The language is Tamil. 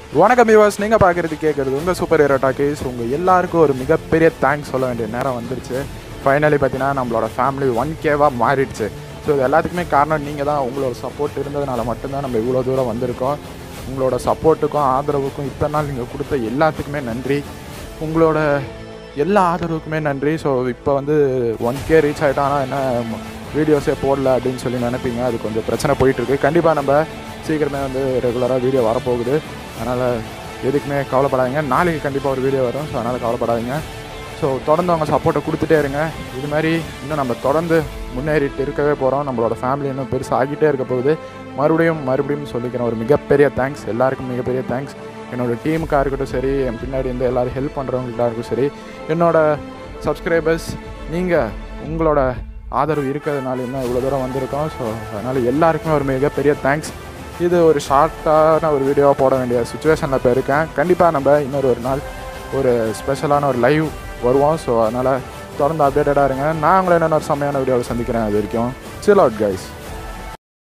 வணக்கம் வியூவர்ஸ் நீங்கள் பார்க்குறது கேட்குறது உங்கள் சூப்பர் ஹீரோ டாக்கீஸ் உங்கள் எல்லாருக்கும் ஒரு மிகப்பெரிய தேங்க்ஸ் சொல்ல வேண்டிய நேரம் வந்துருச்சு ஃபைனலி பார்த்தீங்கன்னா நம்மளோட ஃபேமிலி ஒன் கேவாக மாறிடுச்சு ஸோ இது எல்லாத்துக்குமே காரணம் நீங்கள் தான் உங்களோட சப்போர்ட் இருந்ததுனால மட்டும்தான் நம்ம இவ்வளோ தூரம் வந்திருக்கோம் உங்களோட சப்போர்ட்டுக்கும் ஆதரவுக்கும் இத்தனை நாள் நீங்கள் கொடுத்த எல்லாத்துக்குமே நன்றி உங்களோட எல்லா ஆதரவுக்குமே நன்றி ஸோ இப்போ வந்து ஒன் கே ரீச் ஆகிட்டானா என்ன வீடியோஸே போடல அப்படின்னு சொல்லி நினைப்பீங்க அது கொஞ்சம் பிரச்சனை போயிட்டுருக்கு கண்டிப்பாக நம்ம சீக்கிரமே வந்து ரெகுலராக வீடியோ வரப்போகுது அதனால் எதுக்குமே கவலைப்படாதீங்க நாளைக்கு கண்டிப்பாக ஒரு வீடியோ வரும் ஸோ அதனால் கவலைப்படாதீங்க ஸோ தொடர்ந்து அவங்க சப்போர்ட்டை கொடுத்துட்டே இருங்க இது மாதிரி இன்னும் நம்ம தொடர்ந்து முன்னேறிட்டு இருக்கவே போகிறோம் நம்மளோட ஃபேமிலி இன்னும் பெருசு ஆகிட்டே இருக்க போகுது மறுபடியும் மறுபடியும் சொல்லிக்கிறேன் ஒரு மிகப்பெரிய தேங்க்ஸ் எல்லாருக்கும் மிகப்பெரிய தேங்க்ஸ் என்னோட டீமுக்காக இருக்கட்டும் சரி என் பின்னாடி இருந்து எல்லோரும் ஹெல்ப் பண்ணுறவங்கள்ட்டா இருக்கட்டும் சரி என்னோட சப்ஸ்கிரைபர்ஸ் நீங்கள் உங்களோட ஆதரவு இருக்கிறதுனால இன்னும் இவ்வளோ தூரம் வந்திருக்கோம் ஸோ அதனால் எல்லாருக்குமே ஒரு மிகப்பெரிய தேங்க்ஸ் இது ஒரு ஷார்ட்டான ஒரு வீடியோவாக போட வேண்டிய சுச்சுவேஷனில் இப்போ இருக்கேன் கண்டிப்பாக நம்ம இன்னொரு ஒரு நாள் ஒரு ஸ்பெஷலான ஒரு லைவ் வருவோம் ஸோ அதனால் தொடர்ந்து அப்டேட்டடாக இருங்க நான் உங்களை இன்னொரு செம்மையான வீடியோவில் சந்திக்கிறேன் அது வரைக்கும் சில் அவுட் கைஸ்